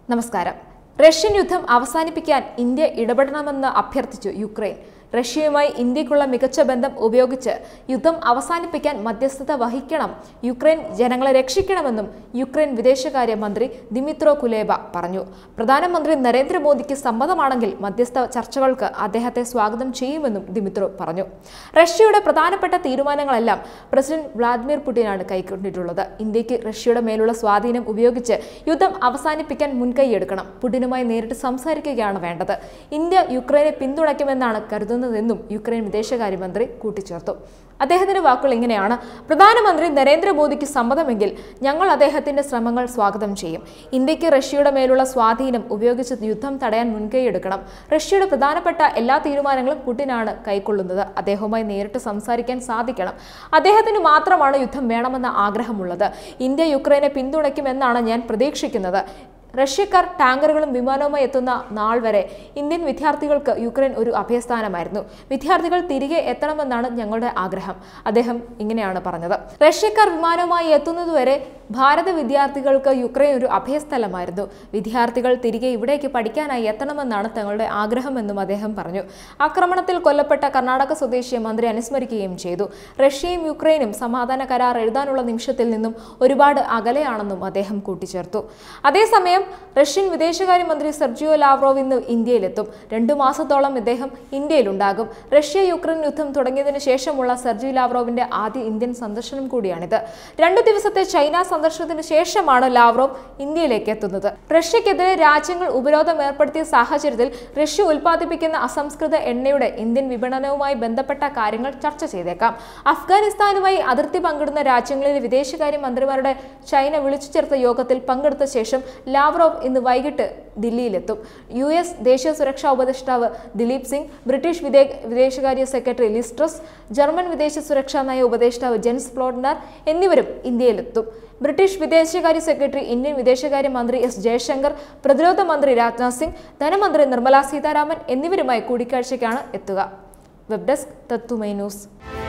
നമസ്കാരം റഷ്യൻ യുദ്ധം അവസാനിപ്പിക്കാൻ ഇന്ത്യ ഇടപെടണമെന്ന് അഭ്യർത്ഥിച്ചു യുക്രൈൻ റഷ്യയുമായി ഇന്ത്യക്കുള്ള മികച്ച ബന്ധം ഉപയോഗിച്ച് യുദ്ധം അവസാനിപ്പിക്കാൻ മധ്യസ്ഥത വഹിക്കണം യുക്രൈൻ ജനങ്ങളെ രക്ഷിക്കണമെന്നും യുക്രൈൻ വിദേശകാര്യ മന്ത്രി ദിമിത്രോ കുലേബ പറഞ്ഞു പ്രധാനമന്ത്രി നരേന്ദ്രമോദിക്ക് സമ്മതമാണെങ്കിൽ മധ്യസ്ഥ ചർച്ചകൾക്ക് അദ്ദേഹത്തെ സ്വാഗതം ചെയ്യുമെന്നും ദിമിത്രോ പറഞ്ഞു റഷ്യയുടെ പ്രധാനപ്പെട്ട തീരുമാനങ്ങളെല്ലാം പ്രസിഡന്റ് വ്ളാദിമിർ പുടിനാണ് കൈക്കൊണ്ടിട്ടുള്ളത് ഇന്ത്യക്ക് റഷ്യയുടെ മേലുള്ള സ്വാധീനം ഉപയോഗിച്ച് യുദ്ധം അവസാനിപ്പിക്കാൻ മുൻകൈയെടുക്കണം പുടിനുമായി നേരിട്ട് സംസാരിക്കുകയാണ് വേണ്ടത് ഇന്ത്യ യുക്രൈനെ പിന്തുണയ്ക്കുമെന്നാണ് കരുതുന്നതെന്നും യുക്രൈൻ വിദേശകാര്യമന്ത്രി കൂട്ടിച്ചേർത്തു അദ്ദേഹത്തിന്റെ വാക്കുകൾ ഇങ്ങനെയാണ് പ്രധാനമന്ത്രി നരേന്ദ്രമോദിക്ക് സമ്മതമെങ്കിൽ ഞങ്ങൾ അദ്ദേഹത്തിന്റെ ശ്രമങ്ങൾ സ്വാഗതം ചെയ്യും ഇന്ത്യക്ക് റഷ്യയുടെ മേലുള്ള സ്വാധീനം ഉപയോഗിച്ച് യുദ്ധം തടയാൻ മുൻകൈയെടുക്കണം റഷ്യയുടെ പ്രധാനപ്പെട്ട എല്ലാ തീരുമാനങ്ങളും പുടിനാണ് കൈക്കൊള്ളുന്നത് അദ്ദേഹവുമായി നേരിട്ട് സംസാരിക്കാൻ സാധിക്കണം അദ്ദേഹത്തിന് മാത്രമാണ് യുദ്ധം വേണമെന്ന ആഗ്രഹമുള്ളത് ഇന്ത്യ യുക്രൈനെ പിന്തുണയ്ക്കുമെന്നാണ് ഞാൻ പ്രതീക്ഷിക്കുന്നത് റഷ്യക്കാർ ടാങ്കറുകളും വിമാനവുമായി എത്തുന്ന നാൾ വരെ ഇന്ത്യൻ വിദ്യാർത്ഥികൾക്ക് യുക്രൈൻ ഒരു അഭയസ്ഥാനമായിരുന്നു വിദ്യാർത്ഥികൾ തിരികെ എത്തണമെന്നാണ് ഞങ്ങളുടെ ആഗ്രഹം അദ്ദേഹം ഇങ്ങനെയാണ് പറഞ്ഞത് റഷ്യക്കാർ വിമാനവുമായി എത്തുന്നതുവരെ ഭാരത വിദ്യാർത്ഥികൾക്ക് യുക്രൈൻ ഒരു അഭയസ്ഥലമായിരുന്നു വിദ്യാർത്ഥികൾ തിരികെ ഇവിടേക്ക് പഠിക്കാനായി എത്തണമെന്നാണ് തങ്ങളുടെ ആഗ്രഹമെന്നും അദ്ദേഹം പറഞ്ഞു ആക്രമണത്തിൽ കൊല്ലപ്പെട്ട കർണാടക സ്വദേശിയെ മന്ത്രി അനുസ്മരിക്കുകയും ചെയ്തു റഷ്യയും യുക്രൈനും സമാധാന കരാർ എഴുതാനുള്ള നിമിഷത്തിൽ നിന്നും ഒരുപാട് അകലെയാണെന്നും അദ്ദേഹം കൂട്ടിച്ചേർത്തു അതേസമയം റഷ്യൻ വിദേശകാര്യമന്ത്രി സെർജിയോ ലാവ്റോവ് ഇന്ന് ഇന്ത്യയിലെത്തും രണ്ടു മാസത്തോളം ഇദ്ദേഹം ഇന്ത്യയിലുണ്ടാകും റഷ്യ യുക്രൈൻ യുദ്ധം തുടങ്ങിയതിനു ശേഷമുള്ള സെർജി ലാവ്റോവിന്റെ ആദ്യ ഇന്ത്യൻ സന്ദർശനം കൂടിയാണിത് രണ്ടു ദിവസത്തെ ചൈന സന്ദർശനത്തിന് ശേഷമാണ് ലാവ്റോവ് ഇന്ത്യയിലേക്ക് എത്തുന്നത് റഷ്യക്കെതിരെ രാജ്യങ്ങൾ ഉപരോധം ഏർപ്പെടുത്തിയ സാഹചര്യത്തിൽ റഷ്യ ഉൽപ്പാദിപ്പിക്കുന്ന അസംസ്കൃത എണ്ണയുടെ ഇന്ത്യൻ വിപണനവുമായി ബന്ധപ്പെട്ട കാര്യങ്ങൾ ചർച്ച ചെയ്തേക്കാം അഫ്ഗാനിസ്ഥാനുമായി അതിർത്തി പങ്കിടുന്ന രാജ്യങ്ങളിലെ വിദേശകാര്യ മന്ത്രിമാരുടെ ചൈന വിളിച്ചു ചേർത്ത യോഗത്തിൽ പങ്കെടുത്ത ശേഷം ലാവ്റോവ് ഇന്ന് വൈകിട്ട് ദില്ലിയിലെത്തും യു എസ് ദേശീയ സുരക്ഷാ ഉപദേഷ്ടാവ് ദിലീപ് സിംഗ് ബ്രിട്ടീഷ് വിദേ വിദേശകാര്യ സെക്രട്ടറി ലിസ്ട്രസ് ജർമ്മൻ വിദേശ സുരക്ഷാ നയ ഉപദേഷ്ടാവ് ജെൻസ് പ്ലോഡ്നർ എന്നിവരും ഇന്ത്യയിലെത്തും ബ്രിട്ടീഷ് വിദേശകാര്യ സെക്രട്ടറി ഇന്ത്യൻ വിദേശകാര്യ മന്ത്രി എസ് ജയശങ്കർ പ്രതിരോധ മന്ത്രി രാജ്നാഥ് സിംഗ് ധനമന്ത്രി നിർമ്മല സീതാരാമൻ എന്നിവരുമായി കൂടിക്കാഴ്ചയ്ക്കാണ് എത്തുക വെബ് ഡെസ്ക് തത്തുമൈ ന്യൂസ്